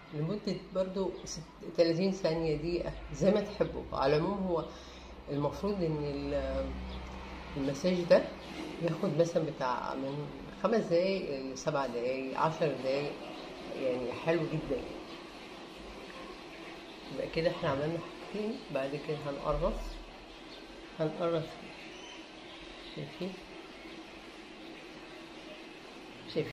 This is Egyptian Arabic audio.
لمدة برضو ست- 30 ثانية دقيقة زي ما تحبوا على العموم هو المفروض ان ال- المساج ده ياخد مثلا بتاع من خمس دقايق لسبع دقايق عشر دقايق يعني حلو جدا يبقى كده احنا عملنا حاجتين بعد كده هنقرص هنقرص شايفين